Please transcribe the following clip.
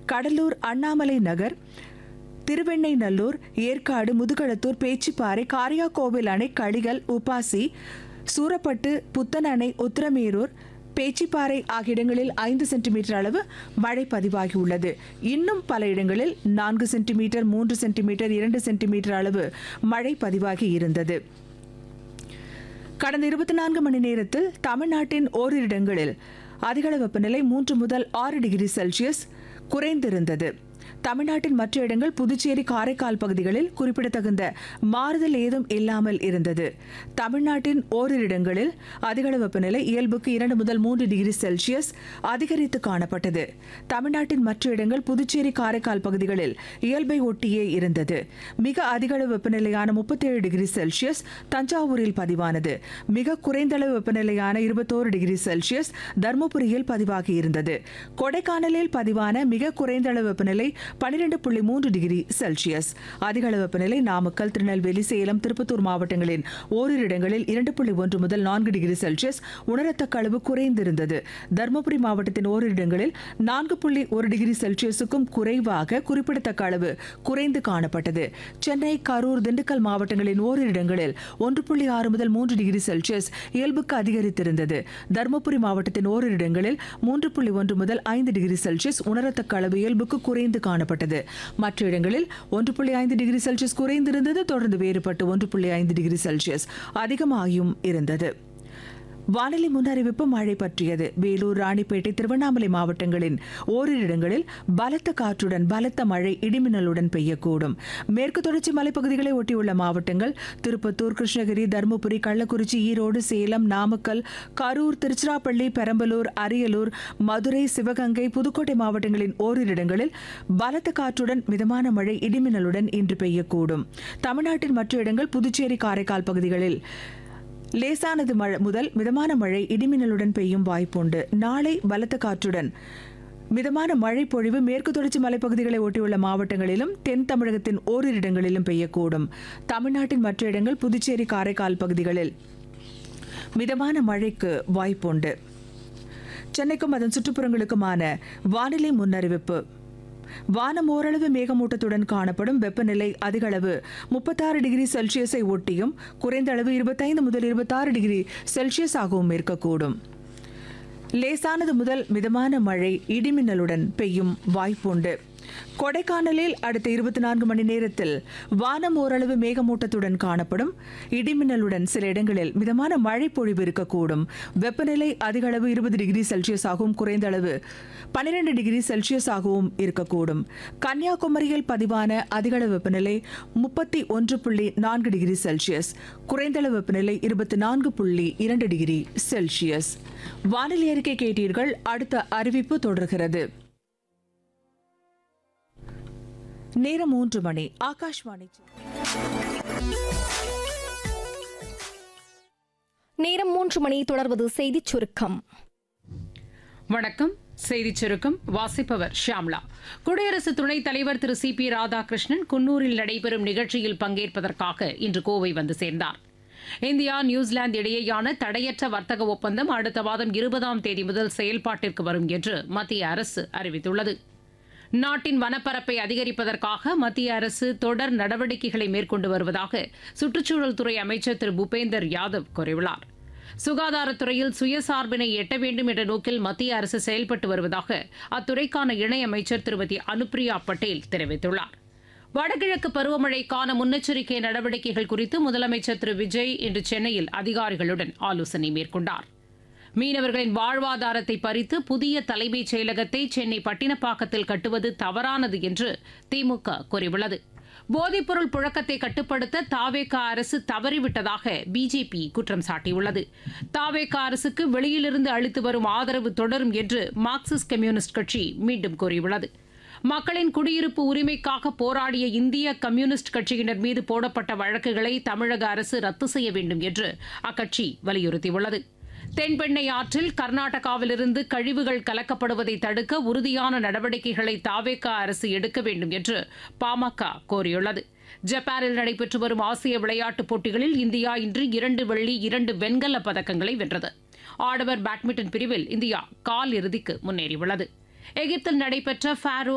கடலூர் அண்ணாமலை நகர் திருவெண்ணைநல்லூர் ஏற்காடு முதுகளத்தூர் பேச்சிப்பாறை காரியாக்கோவில் அணை களிகள் உப்பாசி சூரப்பட்டு புத்தன் அணை உத்திரமேரூர் பேச்சிப்பாறை ஆகிய இடங்களில் ஐந்து சென்டிமீட்டர் அளவு மழை பதிவாகியுள்ளது இன்னும் பல இடங்களில் நான்கு சென்டிமீட்டர் மூன்று சென்டிமீட்டர் இரண்டு சென்டிமீட்டர் அளவு மழை பதிவாகி இருந்தது கடந்த இருபத்தி நான்கு மணி நேரத்தில் தமிழ்நாட்டின் ஓரிரு இடங்களில் அதிகளவு வெப்பநிலை மூன்று முதல் ஆறு டிகிரி செல்சியஸ் குறைந்திருந்தது தமிழ்நாட்டின் மற்ற இடங்கள் புதுச்சேரி காரைக்கால் பகுதிகளில் குறிப்பிடத்தகுந்த மாறுதல் ஏதும் இல்லாமல் இருந்தது தமிழ்நாட்டின் ஓரிரு இடங்களில் அதிகளவு வெப்பநிலை இயல்புக்கு இரண்டு முதல் மூன்று டிகிரி செல்சியஸ் அதிகரித்து காணப்பட்டது தமிழ்நாட்டின் மற்ற இடங்கள் புதுச்சேரி காரைக்கால் பகுதிகளில் இயல்பை ஒட்டியே இருந்தது மிக அதிகளவு வெப்பநிலையான முப்பத்தேழு டிகிரி செல்சியஸ் தஞ்சாவூரில் பதிவானது மிக குறைந்த அளவு வெப்பநிலையான இருபத்தோரு டிகிரி செல்சியஸ் தருமபுரியில் பதிவாகி இருந்தது கொடைக்கானலில் பதிவான மிக குறைந்த அளவு வெப்பநிலை பனிரெண்டு புள்ளி மூன்று டிகிரி செல்சியஸ் அதிக அளவு வெப்பநிலை நாமக்கல் திருநெல்வேலி சேலம் திருப்பத்தூர் மாவட்டங்களின் ஓரிரு இடங்களில் இரண்டு புள்ளி ஒன்று முதல் நான்கு டிகிரி செல்சியஸ் உணரத்தக்க அளவு குறைந்திருந்தது தருமபுரி மாவட்டத்தின் ஓரிரு இடங்களில் நான்கு புள்ளி ஒரு டிகிரி செல்சியஸுக்கும் குறைவாக குறிப்பிடத்தக்க அளவு குறைந்து காணப்பட்டது சென்னை கரூர் திண்டுக்கல் மாவட்டங்களின் ஓரிரு இடங்களில் ஒன்று புள்ளி ஆறு முதல் மூன்று டிகிரி செல்சியஸ் இயல்புக்கு அதிகரித்திருந்தது தருமபுரி மாவட்டத்தின் ஓரிரு இடங்களில் மூன்று புள்ளி ஒன்று முதல் ஐந்து டிகிரி செல்சியஸ் உணரத்தக்க அளவு இயல்புக்கு குறைந்து காணப்பட்டது மற்ற இடங்களில் ஒன்று புள்ளி ஐந்து டிகிரி செல்சியஸ் குறைந்திருந்தது தொடர்ந்து வேறுபட்டு ஒன்று புள்ளி ஐந்து டிகிரி செல்சியஸ் அதிகமாகியும் இருந்தது வானிலை முன்னறிவிப்பு மழை பற்றியது வேலூர் ராணிப்பேட்டை திருவண்ணாமலை மாவட்டங்களின் ஓரிரு இடங்களில் பலத்த காற்றுடன் பலத்த மழை இடிமின்னலுடன் பெய்யக்கூடும் மேற்கு தொடர்ச்சி மலைப்பகுதிகளை ஒட்டியுள்ள மாவட்டங்கள் திருப்பத்தூர் கிருஷ்ணகிரி தருமபுரி கள்ளக்குறிச்சி ஈரோடு சேலம் நாமக்கல் கரூர் திருச்சிராப்பள்ளி பெரம்பலூர் அரியலூர் மதுரை சிவகங்கை புதுக்கோட்டை மாவட்டங்களின் ஓரிரு இடங்களில் பலத்த காற்றுடன் மிதமான மழை இடிமின்னலுடன் இன்று பெய்யக்கூடும் தமிழ்நாட்டின் மற்ற இடங்கள் புதுச்சேரி காரைக்கால் பகுதிகளில் லேசானது மழை முதல் மிதமான மழை இடிமின்னலுடன் பெய்யும் வாய்ப்புண்டு நாளை பலத்த காற்றுடன் மிதமான மழை பொழிவு மேற்கு தொடர்ச்சி மலைப்பகுதிகளை ஒட்டியுள்ள மாவட்டங்களிலும் தென் தமிழகத்தின் ஓரிரு இடங்களிலும் பெய்யக்கூடும் தமிழ்நாட்டின் மற்ற இடங்கள் புதுச்சேரி காரைக்கால் பகுதிகளில் மிதமான மழைக்கு வாய்ப்புண்டு சென்னைக்கும் அதன் சுற்றுப்புறங்களுக்குமான வானிலை முன்னறிவிப்பு வானம் ஓரளவு மேகமூட்டத்துடன் காணப்படும் வெப்பநிலை அதிக அளவு முப்பத்தாறு டிகிரி செல்சியஸை ஒட்டியும் குறைந்த அளவு இருபத்தைந்து முதல் இருபத்தாறு டிகிரி செல்சியஸ் ஆகவும் இருக்கக்கூடும் லேசானது முதல் மிதமான மழை இடிமின்னலுடன் பெய்யும் வாய்ப்புண்டு கொடைக்கானலில் அடுத்த இருபத்தி நான்கு மணி நேரத்தில் வானம் ஓரளவு மேகமூட்டத்துடன் காணப்படும் இடிமின்னலுடன் சில இடங்களில் மிதமான மழை பொழிவு இருக்கக்கூடும் வெப்பநிலை அதிக அளவு இருபது டிகிரி செல்சியஸ் ஆகவும் குறைந்த அளவு பனிரெண்டு டிகிரி செல்சியஸ் ஆகவும் இருக்கக்கூடும் கன்னியாகுமரியில் பதிவான அதிகளவு வெப்பநிலை முப்பத்தி ஒன்று புள்ளி நான்கு டிகிரி செல்சியஸ் குறைந்தளவு வெப்பநிலை இருபத்தி நான்கு புள்ளி இரண்டு டிகிரி செல்சியஸ் வானிலை அறிக்கை கேட்டீர்கள் அடுத்த அறிவிப்பு தொடர்கிறது நேரம் மூன்று மணி ஆகாஷ்வாணி நேரம் மூன்று மணி தொடர்வது செய்திச் சுருக்கம் வணக்கம் செய்திச் சுருக்கம் வாசிப்பவர் ஷியாம்லா குடியரசு துணைத் தலைவர் திரு சி பி ராதாகிருஷ்ணன் குன்னூரில் நடைபெறும் நிகழ்ச்சியில் பங்கேற்பதற்காக இன்று கோவை வந்து சேர்ந்தார் இந்தியா நியூசிலாந்து இடையேயான தடையற்ற வர்த்தக ஒப்பந்தம் அடுத்த மாதம் இருபதாம் தேதி முதல் செயல்பாட்டிற்கு வரும் என்று மத்திய அரசு அறிவித்துள்ளது நாட்டின் வனப்பரப்பை அதிகரிப்பதற்காக மத்திய அரசு தொடர் நடவடிக்கைகளை மேற்கொண்டு வருவதாக சுற்றுச்சூழல் துறை அமைச்சர் திரு பூபேந்தர் யாதவ் கூறியுள்ளார் சுகாதாரத்துறையில் சுயசார்பினை எட்ட வேண்டும் என்ற நோக்கில் மத்திய அரசு செயல்பட்டு வருவதாக அத்துறைக்கான இணையமைச்சர் திருமதி அனுப்பிரியா பட்டேல் தெரிவித்துள்ளார் வடகிழக்கு பருவமழைக்கான முன்னெச்சரிக்கை நடவடிக்கைகள் குறித்து முதலமைச்சர் திரு விஜய் இன்று சென்னையில் அதிகாரிகளுடன் ஆலோசனை மேற்கொண்டார் மீனவர்களின் வாழ்வாதாரத்தை பறித்து புதிய தலைமைச் செயலகத்தை சென்னை பட்டினப்பாக்கத்தில் கட்டுவது தவறானது என்று திமுக கூறியுள்ளது போதைப்பொருள் புழக்கத்தை கட்டுப்படுத்த தாவேகா அரசு தவறிவிட்டதாக பிஜேபி குற்றம் சாட்டியுள்ளது தாவேகா அரசுக்கு வெளியிலிருந்து அளித்து வரும் ஆதரவு தொடரும் என்று மார்க்சிஸ்ட் கம்யூனிஸ்ட் கட்சி மீண்டும் கூறியுள்ளது மக்களின் குடியிருப்பு உரிமைக்காக போராடிய இந்திய கம்யூனிஸ்ட் கட்சியினர் மீது போடப்பட்ட வழக்குகளை தமிழக அரசு ரத்து செய்ய வேண்டும் என்று அக்கட்சி வலியுறுத்தியுள்ளது தென்பெண்ணை ஆற்றில் கர்நாடகாவிலிருந்து கழிவுகள் கலக்கப்படுவதை தடுக்க உறுதியான நடவடிக்கைகளை தாவேகா அரசு எடுக்க வேண்டும் என்று பாமக கோரியுள்ளது ஜப்பானில் நடைபெற்று வரும் ஆசிய விளையாட்டுப் போட்டிகளில் இந்தியா இன்று இரண்டு வெள்ளி இரண்டு வெண்கல பதக்கங்களை வென்றது ஆடவர் பேட்மிண்டன் பிரிவில் இந்தியா கால் இறுதிக்கு முன்னேறியுள்ளது எகிப்தில் நடைபெற்ற ஃபாரோ